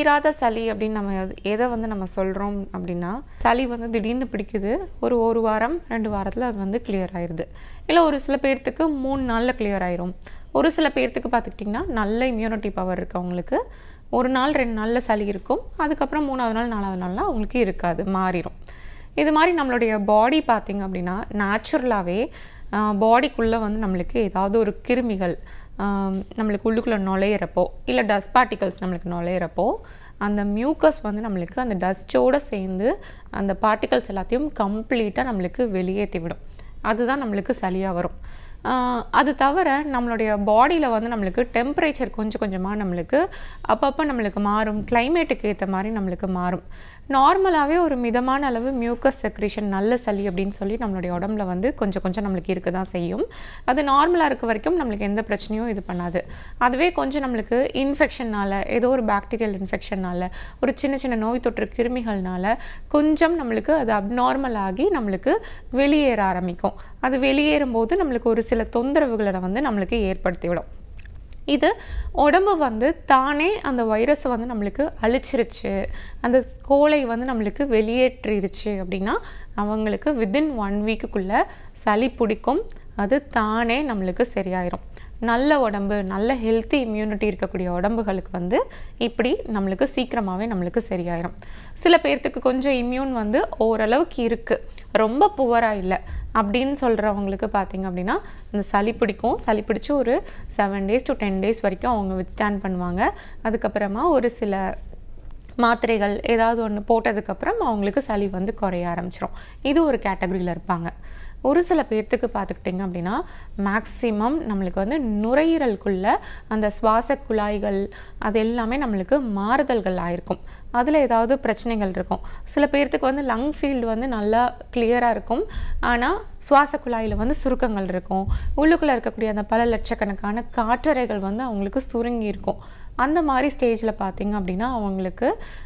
தீராத சளி அப்படின்னு நம்ம எது- எதை வந்து நம்ம சொல்கிறோம் அப்படின்னா சளி வந்து திடீர்னு பிடிக்குது ஒரு ஒரு வாரம் ரெண்டு வாரத்தில் அது வந்து கிளியர் ஆயிடுது இல்லை ஒரு சில பேர்த்துக்கு மூணு நாளில் கிளியர் ஆயிரும் ஒரு சில பேர்த்துக்கு பார்த்துக்கிட்டிங்கன்னா நல்ல இம்யூனிட்டி பவர் இருக்கவங்களுக்கு ஒரு நாள் ரெண்டு நாளில் சளி இருக்கும் அதுக்கப்புறம் மூணாவது நாள் நாலாவது நாள்லாம் அவங்களுக்கு இருக்காது மாறிடும் இது மாதிரி நம்மளுடைய பாடி பார்த்திங்க அப்படின்னா நேச்சுரலாகவே பாடிக்குள்ளே வந்து நம்மளுக்கு ஏதாவது ஒரு கிருமிகள் ஆம், நம்மளுக்கு உள்ளுக்குள்ளே நுழையிறப்போ இல்லை டஸ்ட் பார்ட்டிகல்ஸ் நம்மளுக்கு நுழையிறப்போ அந்த மியூக்கஸ் வந்து நம்மளுக்கு அந்த டஸ்ட்டோடு சேர்ந்து அந்த பார்ட்டிகல்ஸ் எல்லாத்தையும் கம்ப்ளீட்டாக நம்மளுக்கு வெளியேற்றி விடும் அதுதான் நம்மளுக்கு சளியாக வரும் ஆஹ் அது தவிர நம்மளுடைய பாடியில் வந்து நம்மளுக்கு டெம்பரேச்சர் கொஞ்சம் கொஞ்சமாக நம்மளுக்கு அப்பப்போ நம்மளுக்கு மாறும் கிளைமேட்டுக்கு ஏற்ற மாதிரி நம்மளுக்கு மாறும் நார்மலாகவே ஒரு மிதமான அளவு மியூக்கஸ் செக்ரேஷன் நல்ல சளி அப்படின்னு சொல்லி நம்மளுடைய உடம்புல வந்து கொஞ்சம் கொஞ்சம் நம்மளுக்கு இருக்க தான் செய்யும் அது நார்மலாக இருக்க வரைக்கும் நம்மளுக்கு எந்த பிரச்சனையும் இது பண்ணாது அதுவே கொஞ்சம் நம்மளுக்கு இன்ஃபெக்ஷனால் ஏதோ ஒரு பாக்டீரியல் இன்ஃபெக்ஷனால் ஒரு சின்ன சின்ன நோய் தொற்று கிருமிகள்னால கொஞ்சம் நம்மளுக்கு அது அப்நார்மல் ஆகி நம்மளுக்கு வெளியேற ஆரம்பிக்கும் அது வெளியேறும்போது நம்மளுக்கு ஒரு சில தொந்தரவுகளை வந்து நம்மளுக்கு ஏற்படுத்திவிடும் இது உடம்பு வந்து தானே அந்த வைரஸை வந்து நம்மளுக்கு அழிச்சிருச்சு அந்த கோலை வந்து நம்மளுக்கு வெளியேற்றிருச்சு அப்படின்னா அவங்களுக்கு வித்தின் ஒன் வீக்குக்குள்ளே சளி பிடிக்கும் அது தானே நம்மளுக்கு சரியாயிரும் நல்ல உடம்பு நல்ல ஹெல்த்தி இம்யூனிட்டி இருக்கக்கூடிய உடம்புகளுக்கு வந்து இப்படி நம்மளுக்கு சீக்கிரமாகவே நம்மளுக்கு சரியாயிரும் சில பேர்த்துக்கு கொஞ்சம் இம்யூன் வந்து ஓரளவுக்கு இருக்குது ரொம்ப புவராக இல்லை அப்படின்னு சொல்கிறவங்களுக்கு பார்த்தீங்க அப்படின்னா இந்த சளி பிடிக்கும் சளி பிடிச்சி ஒரு seven days to ten days வரைக்கும் அவங்க வித்ஸ்டாண்ட் பண்ணுவாங்க அதுக்கப்புறமா ஒரு சில மாத்திரைகள் ஏதாவது ஒன்று போட்டதுக்கப்புறம் அவங்களுக்கு சளி வந்து குறைய ஆரம்பிச்சிரும் இது ஒரு கேட்டகரியில் இருப்பாங்க ஒரு சில பேர்த்துக்கு பார்த்துக்கிட்டிங்க அப்படின்னா மேக்ஸிமம் நம்மளுக்கு வந்து நுரையீரலுக்குள்ள அந்த சுவாச குழாய்கள் அது எல்லாமே நம்மளுக்கு மாறுதல்கள் ஆயிருக்கும் அதில் ஏதாவது பிரச்சனைகள் இருக்கும் சில பேர்த்துக்கு வந்து லங் ஃபீல்டு வந்து நல்லா கிளியராக இருக்கும் ஆனால் சுவாச குழாயில் வந்து சுருக்கங்கள் இருக்கும் உள்ளுக்குள்ளே இருக்கக்கூடிய அந்த பல லட்சக்கணக்கான காற்றறைகள் வந்து அவங்களுக்கு சுருங்கி இருக்கும் அந்த மாதிரி ஸ்டேஜில் பார்த்தீங்க அப்படின்னா அவங்களுக்கு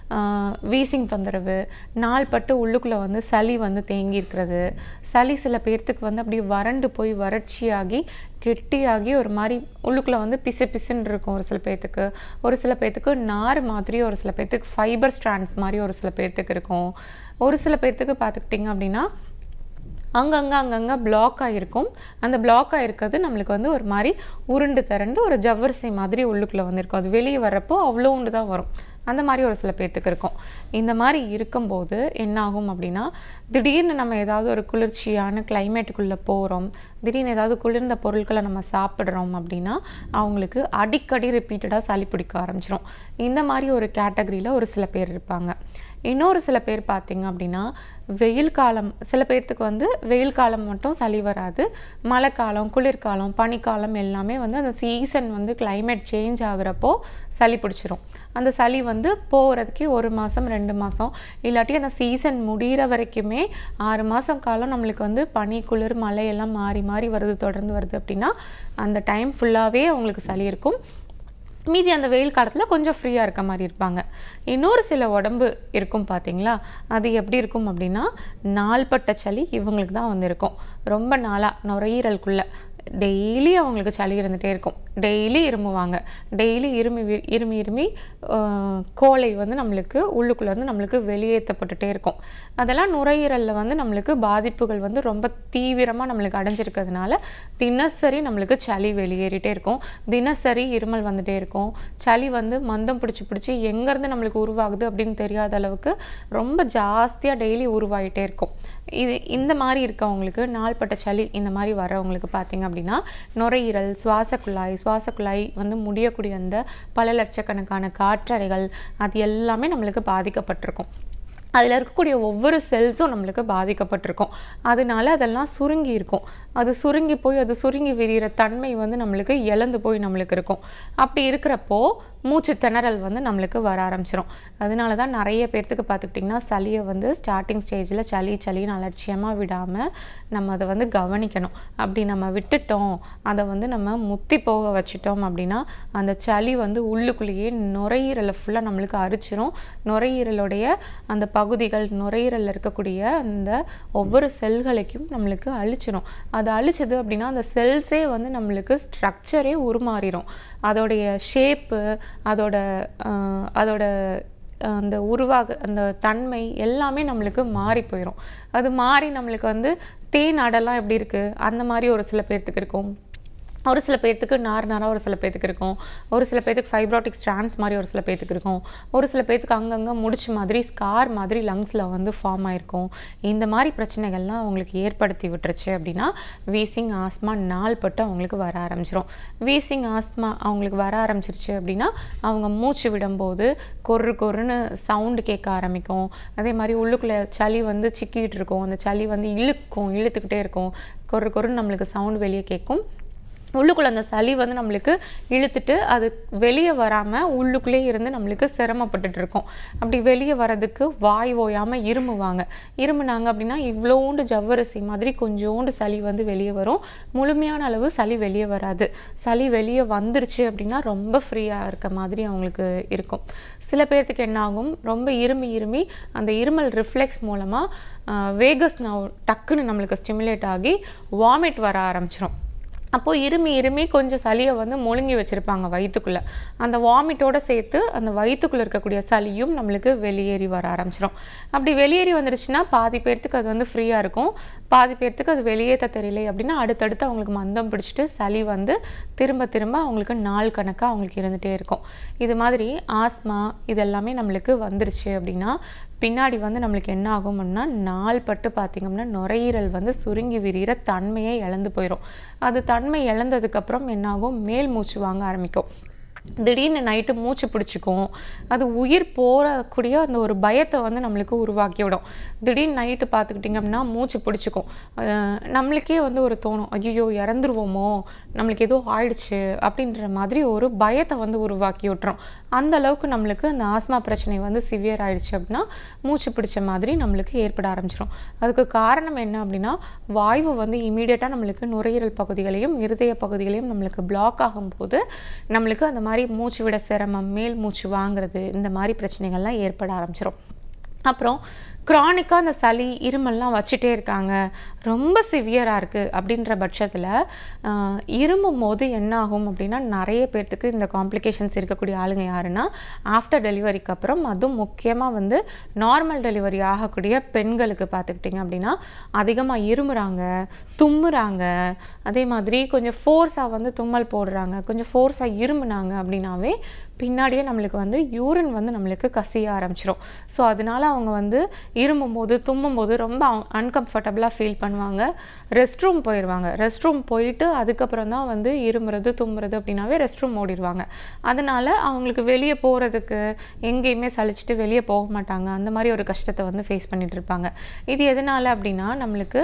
வீசிங் தொந்தரவு நாள்பட்டு உள்ளுக்குள்ளே வந்து சளி வந்து தேங்கி இருக்கிறது சளி சில பேர்த்துக்கு வந்து அப்படியே வறண்டு போய் வறட்சியாகி கெட்டியாகி ஒரு மாதிரி உள்ளுக்குள்ளே வந்து பிசு பிசுன்னு இருக்கும் ஒரு சில பேர்த்துக்கு ஒரு சில பேர்த்துக்கு நார் மாதிரி ஒரு சில பேர்த்துக்கு ஃபைபர் ஸ்ட்ராண்ட்ஸ் மாதிரி ஒரு சில பேர்த்துக்கு இருக்கும் ஒரு சில பேர்த்துக்கு பார்த்துக்கிட்டிங்க அப்படின்னா அங்கங்கே அங்கங்கே பிளாக் ஆகிருக்கும் அந்த பிளாக் ஆகிருக்கிறது நம்மளுக்கு வந்து ஒரு மாதிரி உருண்டு திரண்டு ஒரு ஜவ்வரிசை மாதிரி உள்ளுக்குள்ளே வந்திருக்கும் அது வெளியே வர்றப்போ அவ்வளோ உண்டு தான் வரும் அந்த மாதிரி ஒரு சில பேர்த்துக்கு இருக்கும் இந்த மாதிரி இருக்கும்போது என்ன ஆகும் அப்படின்னா திடீர்னு நம்ம ஏதாவது ஒரு குளிர்ச்சியான கிளைமேட்டுக்குள்ளே போகிறோம் திடீர்னு ஏதாவது குளிர்ந்த பொருட்களை நம்ம சாப்பிட்றோம் அப்படின்னா அவங்களுக்கு அடிக்கடி ரிப்பீட்டடாக சளி பிடிக்க ஆரம்பிச்சிரும் இந்த மாதிரி ஒரு கேட்டகரியில் ஒரு சில பேர் இருப்பாங்க இன்னொரு சில பேர் பார்த்தீங்க அப்படின்னா வெயில் காலம் சில பேர்த்துக்கு வந்து வெயில் காலம் மட்டும் சளி வராது மழைக்காலம் குளிர்காலம் பனிக்காலம் எல்லாமே வந்து அந்த சீசன் வந்து climate சேஞ்ச் ஆகுறப்போ சளி பிடிச்சிரும் அந்த சளி வந்து போகிறதுக்கே ஒரு மாதம் ரெண்டு மாதம் இல்லாட்டி அந்த சீசன் முடிகிற வரைக்குமே ஆறு மாதம் காலம் நம்மளுக்கு வந்து பனி குளிர் மழை எல்லாம் மாறி மாறி வருது தொடர்ந்து வருது அப்படின்னா அந்த டைம் ஃபுல்லாகவே அவங்களுக்கு சளி இருக்கும் மீதி அந்த வெயில் காலத்தில் கொஞ்சம் ஃப்ரீயாக இருக்க மாதிரி இருப்பாங்க இன்னொரு சில உடம்பு இருக்கும் பார்த்தீங்களா அது எப்படி இருக்கும் அப்படின்னா நாள்பட்ட சளி இவங்களுக்கு தான் வந்து இருக்கும் ரொம்ப நாளாக நுரையீரலுக்குள்ளே டெய்லி அவங்களுக்கு சளி இருந்துகிட்டே இருக்கும் டெய்லி இருமுவாங்க டெய்லி இருமி வி- இருமி இருமி ஆஹ், கோலை வந்து நம்மளுக்கு உள்ளுக்குள்ளே வந்து நம்மளுக்கு வெளியேற்றப்பட்டுட்டே இருக்கும் அதெல்லாம் நுரையீரலில் வந்து நம்மளுக்கு பாதிப்புகள் வந்து ரொம்ப தீவிரமாக நம்மளுக்கு அடைஞ்சிருக்கிறதுனால தினசரி நம்மளுக்கு சளி வெளியேறிட்டே இருக்கும் தினசரி இருமல் வந்துட்டே இருக்கும் சளி வந்து மந்தம் பிடிச்சி பிடிச்சி எங்கேருந்து நம்மளுக்கு உருவாகுது அப்படின்னு தெரியாத அளவுக்கு ரொம்ப ஜாஸ்தியாக டெய்லி உருவாகிட்டே இருக்கும் இது இந்த மாதிரி இருக்கவங்களுக்கு நாள்பட்ட சளி இந்த மாதிரி வரவங்களுக்கு பார்த்தீங்க அப்படின்னா நுரையீரல் சுவாச குழாய் சுவாச குழாய் வந்து முடியக்கூடிய அந்த பல லட்சக்கணக்கான காற்றறைகள் அது எல்லாமே நம்மளுக்கு பாதிக்கப்பட்டிருக்கும் அதில் இருக்கக்கூடிய ஒவ்வொரு செல்ஸும் நம்மளுக்கு பாதிக்கப்பட்டிருக்கும் அதனால அதெல்லாம் சுருங்கி இருக்கும் அது சுருங்கி போய் அது சுருங்கி விரிகிற தன்மை வந்து நம்மளுக்கு இழந்து போய் நம்மளுக்கு இருக்கும் அப்படி இருக்கிறப்போ மூச்சு திணறல் வந்து நம்மளுக்கு வர ஆரம்பிச்சிரும் அதனால தான் நிறைய பேர்த்துக்கு பார்த்துக்கிட்டிங்கன்னா சளியை வந்து ஸ்டார்டிங் ஸ்டேஜில் சளி சளின்னு அலட்சியமாக விடாமல் நம்ம அதை வந்து கவனிக்கணும் அப்படி நம்ம விட்டுட்டோம் அதை வந்து நம்ம முத்தி போக வச்சிட்டோம் அப்படின்னா அந்த சளி வந்து உள்ளுக்குள்ளேயே நுரையீரலை ஃபுல்லாக நம்மளுக்கு அரிச்சிரும் நுரையீரலுடைய அந்த பகுதிகள் நுரையீரலில் இருக்கக்கூடிய அந்த ஒவ்வொரு செல்களைக்கும் நம்மளுக்கு அழிச்சிடும் அது அழிச்சது அப்படின்னா அந்த செல்ஸே வந்து நம்மளுக்கு ஸ்ட்ரக்சரே உருமாறிடும் அதோடைய ஷேப்பு அதோட ஆஹ், அதோட அஹ், அந்த உருவாக அந்த தன்மை எல்லாமே நம்மளுக்கு மாறி போயிடும் அது மாறி நம்மளுக்கு வந்து தேன் அடெல்லாம் எப்படி இருக்குது அந்த மாதிரி ஒரு சில பேர்த்துக்கு இருக்கும் ஒரு சில பேர்த்துக்கு நார் நாராக ஒரு சில பேர்த்துக்கு இருக்கும் ஒரு சில பேர்த்துக்கு ஃபைப்ராட்டிக் ஸ்ட்ரான்ஸ் மாதிரி ஒரு சில பேர்த்துக்கு இருக்கும் ஒரு சில பேர்த்துக்கு அங்கங்கே முடிச்சு மாதிரி ஸ்கார் மாதிரி லங்ஸில் வந்து ஃபார்ம் ஆயிருக்கும் இந்த மாதிரி பிரச்சனைகள்லாம் அவங்களுக்கு ஏற்படுத்தி விட்டுருச்சு அப்படின்னா வீசிங் ஆஸ்மா நாள்பட்டு அவங்களுக்கு வர ஆரம்பிச்சிரும் வீசிங் ஆஸ்மா அவங்களுக்கு வர ஆரம்பிச்சிருச்சு அப்படின்னா அவங்க மூச்சு விடும்போது கொர்ரு கொர்ருன்னு சவுண்டு கேட்க ஆரம்பிக்கும் அதே மாதிரி உள்ளுக்குள்ளே சளி வந்து சிக்கிட்டு இருக்கும் அந்த சளி வந்து இழுக்கும் இழுத்துக்கிட்டே இருக்கும் கொர்ரு கொர்ருன்னு நம்மளுக்கு சவுண்ட் வெளியே கேட்கும் உள்ளுக்குள்ள அந்த சளி வந்து நம்மளுக்கு இழுத்துட்டு அது வெளியே வராமல் உள்ளுக்குள்ளே இருந்து நம்மளுக்கு சிரமப்பட்டுட்டு இருக்கோம் அப்படி வெளியே வர்றதுக்கு வாய் ஓயாமல் இருமுவாங்க இருமுனாங்க அப்படின்னா இவ்வளோண்டு ஜவ்வரிசி மாதிரி கொஞ்சோண்டு சளி வந்து வெளியே வரும் முழுமையான அளவு சளி வெளியே வராது சளி வெளியே வந்துருச்சு அப்படின்னா ரொம்ப ஃப்ரீயாக இருக்க மாதிரி அவங்களுக்கு இருக்கும் சில பேர்த்துக்கு என்ன ஆகும் ரொம்ப இருமி இருமி அந்த இருமல் ரிஃப்ளெக்ஸ் மூலமாக வேகஸ் நவ் டக்குன்னு நம்மளுக்கு ஸ்டிமுலேட் ஆகி வாமிட் வர ஆரம்பிச்சிடும் அப்போது இருமி இருமி கொஞ்சம் சளியை வந்து முழுங்கி வச்சுருப்பாங்க வயிற்றுக்குள்ளே அந்த வாமிட்டோட சேர்த்து அந்த வயிற்றுக்குள்ளே இருக்கக்கூடிய சளியும் நம்மளுக்கு வெளியேறி வர ஆரம்பிச்சிடும் அப்படி வெளியேறி வந்துருச்சுன்னா பாதி பேர்த்துக்கு அது வந்து ஃப்ரீயாக இருக்கும் பாதி பேர்த்துக்கு அது வெளியேற்ற தெரியல அப்படின்னா அடுத்தடுத்து அவங்களுக்கு மந்தம் பிடிச்சிட்டு சளி வந்து திரும்ப திரும்ப அவங்களுக்கு நாள் கணக்காக அவங்களுக்கு இருந்துகிட்டே இருக்கும் இது மாதிரி ஆஸ்மா இது எல்லாமே நம்மளுக்கு வந்துருச்சு அப்படின்னா பின்னாடி வந்து நம்மளுக்கு என்ன ஆகும் அப்படின்னா நாள் பட்டு பார்த்திங்கன்னா நுரையீரல் வந்து சுருங்கி விரிகிற தன்மையை இழந்து போயிடும் அது தன்மை இழந்ததுக்கப்புறம் என்னாகும் மேல் மூச்சு வாங்க ஆரம்பிக்கும் திடீர்னு நைட்டு மூச்சு பிடிச்சிக்கும் அது உயிர் போகக்கூடிய அந்த ஒரு பயத்தை வந்து நம்மளுக்கு உருவாக்கி விடும் திடீர்னு நைட்டு பார்த்துக்கிட்டிங்க அப்படின்னா மூச்சு பிடிச்சிக்கும் அஹ் நம்மளுக்கே வந்து ஒரு தோணும் ஐயோ இறந்துருவோமோ நம்மளுக்கு ஏதோ ஆயிடுச்சு அப்படின்ற மாதிரி ஒரு பயத்தை வந்து உருவாக்கி விட்டுரும் அந்த அளவுக்கு நம்மளுக்கு அந்த ஆஸ்மா பிரச்சனை வந்து சிவியர் ஆயிடுச்சு அப்படின்னா மூச்சு பிடிச்ச மாதிரி நம்மளுக்கு ஏற்பட ஆரம்பிச்சிடும் அதுக்கு காரணம் என்ன அப்படின்னா வாய்வு வந்து இமீடியட்டாக நம்மளுக்கு நுரையீரல் பகுதிகளையும் இருதய பகுதிகளையும் நம்மளுக்கு பிளாக் ஆகும்போது நம்மளுக்கு அந்த மாதிரி மூச்சு விட சிரமம் மேல் மூச்சு வாங்குறது இந்த மாதிரி பிரச்சனைகள்லாம் ஏற்பட ஆரம்பிச்சிடும் அப்புறம் க்ரானிக்காக அந்த சளி இருமல்லாம் வச்சுட்டே இருக்காங்க ரொம்ப சிவியராக இருக்குது அப்படின்ற பட்சத்தில் இருமும் போது என்ன ஆகும் அப்படின்னா நிறைய பேர்த்துக்கு இந்த காம்ப்ளிகேஷன்ஸ் இருக்கக்கூடிய ஆளுங்க யாருன்னா ஆஃப்டர் டெலிவரிக்கு அப்புறம் அதுவும் முக்கியமாக வந்து நார்மல் டெலிவரி ஆகக்கூடிய பெண்களுக்கு பார்த்துக்கிட்டிங்க அப்படின்னா அதிகமாக இருமுறாங்க தும்முறாங்க அதே மாதிரி கொஞ்சம் ஃபோர்ஸாக வந்து தும்மல் போடுறாங்க கொஞ்சம் ஃபோர்ஸாக இருமுனாங்க அப்படின்னாவே பின்னாடியே நம்மளுக்கு வந்து யூரின் வந்து நம்மளுக்கு கசிய ஆரம்பிச்சிடும் ஸோ அதனால அவங்க வந்து இருமும் போது தும்மும் போது ரொம்ப அன்கம்ஃபர்டபுளாக ஃபீல் பண்ணுவாங்க ரெஸ்ட் ரூம் போயிடுவாங்க ரெஸ்ட் ரூம் போயிட்டு அதுக்கப்புறம் தான் வந்து இருமுறது தும்முறது அப்படின்னாவே ரெஸ்ட் ரூம் ஓடிடுவாங்க அதனால அவங்களுக்கு வெளியே போகிறதுக்கு எங்கேயுமே சலிச்சுட்டு வெளியே போக மாட்டாங்க அந்த மாதிரி ஒரு கஷ்டத்தை வந்து ஃபேஸ் பண்ணிட்டு இருப்பாங்க இது எதனால அப்படின்னா நம்மளுக்கு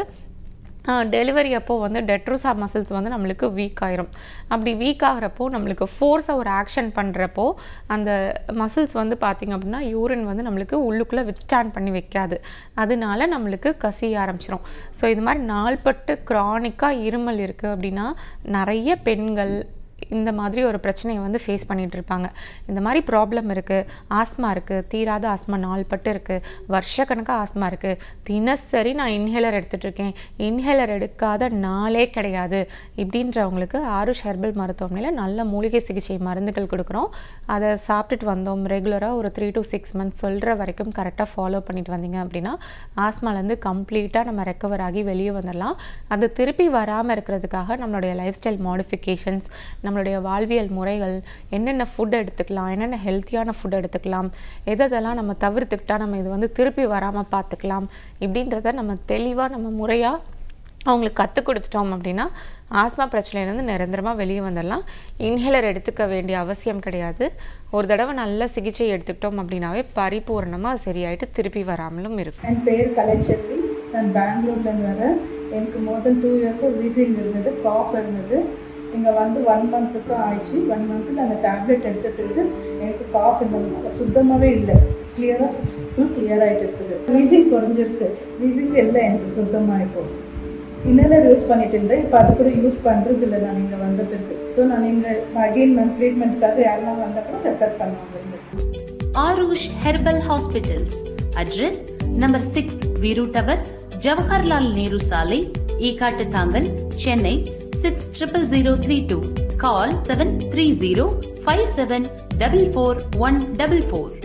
டெலிவரி அப்போ வந்து டெட்ரோசா மசில்ஸ் வந்து நம்மளுக்கு வீக் ஆயிரும் அப்படி வீக் ஆகிறப்போ நம்மளுக்கு ஃபோர்ஸாக ஒரு ஆக்ஷன் பண்ணுறப்போ அந்த மசில்ஸ் வந்து பார்த்திங்க அப்படின்னா யூரின் வந்து நம்மளுக்கு உள்ளுக்குள்ளே வித்ஸ்டாண்ட் பண்ணி வைக்காது அதனால நம்மளுக்கு கசிய ஆரம்பிச்சிடும் ஸோ இது மாதிரி நாள்பட்டு க்ரானிக்காக இருமல் இருக்குது அப்படின்னா நிறைய பெண்கள் இந்த மாதிரி ஒரு பிரச்சனையை வந்து ஃபேஸ் பண்ணிட்டு இருப்பாங்க இந்த மாதிரி ப்ராப்ளம் இருக்குது ஆஸ்மா இருக்குது தீராத ஆஸ்மா நாள்பட்டு இருக்குது வருஷக்கணக்காக ஆஸ்மா இருக்குது தினசரி நான் இன்ஹேலர் எடுத்துகிட்டு இருக்கேன் இன்ஹேலர் எடுக்காத நாளே கிடையாது இப்படின்றவங்களுக்கு ஆருஷ் ஹெர்பல் மருத்துவமனையில் நல்ல மூலிகை சிகிச்சை மருந்துகள் கொடுக்குறோம் அதை சாப்பிட்டுட்டு வந்தோம் ரெகுலராக ஒரு த்ரீ டு சிக்ஸ் மந்த்ஸ் சொல்கிற வரைக்கும் கரெக்டாக ஃபாலோ பண்ணிட்டு வந்தீங்க அப்படின்னா ஆஸ்மாலேருந்து கம்ப்ளீட்டாக நம்ம ரெக்கவர் ஆகி வெளியே வந்துடலாம் அது திருப்பி வராமல் இருக்கிறதுக்காக நம்மளுடைய லைஃப் ஸ்டைல் மாடிஃபிகேஷன்ஸ் நம்மளுடைய வாழ்வியல் முறைகள் என்னென்ன ஃபுட் எடுத்துக்கலாம் என்னென்ன ஹெல்த்தியான ஃபுட் எடுத்துக்கலாம் எதெல்லாம் நம்ம தவிர்த்துக்கிட்டா நம்ம இது வந்து திருப்பி வராமல் பார்த்துக்கலாம் இப்படின்றத நம்ம தெளிவாக நம்ம முறையாக அவங்களுக்கு கற்றுக் கொடுத்துட்டோம் அப்படின்னா ஆஸ்மா பிரச்சனையிலேருந்து நிரந்தரமாக வெளியே வந்துடலாம் இன்ஹேலர் எடுத்துக்க வேண்டிய அவசியம் கிடையாது ஒரு தடவை நல்ல சிகிச்சை எடுத்துக்கிட்டோம் அப்படின்னாவே பரிபூர்ணமாக சரியாயிட்டு திருப்பி வராமலும் இருக்கும் என் பேர் கலைச்செல்வி நான் பெங்களூர்லேருந்து வரேன் எனக்கு மோதல் டூ இயர்ஸாக வீசிங் இருந்தது காஃப் இருந்தது இங்கே வந்து ஒன் மந்த்துக்கு ஆயிடுச்சு ஒன் மந்த்தில் அந்த டேப்லெட் எடுத்துகிட்டு இருந்து எனக்கு காஃப் இந்த சுத்தமாகவே இல்லை கிளியராக ஃபுல் கிளியர் ஆகிட்டு இருக்குது வீசிங் குறைஞ்சிருக்கு வீசிங் இல்லை எனக்கு சுத்தமாக இப்போ இன்னலர் யூஸ் பண்ணிட்டு இருந்தேன் இப்போ அது கூட யூஸ் பண்ணுறது இல்லை நான் இங்கே வந்த பிறகு ஸோ நான் இங்கே அகெயின் நான் ட்ரீட்மெண்ட்டுக்காக யாரெல்லாம் வந்தால் கூட ரெஃபர் பண்ணுவாங்க இங்க. Arush Herbal Hospitals. Address number six Veeru tower Jawaharlal Nehru சாலை Ekkatuthangal Chennai six triple zero three two call seven three zero five seven double four one double four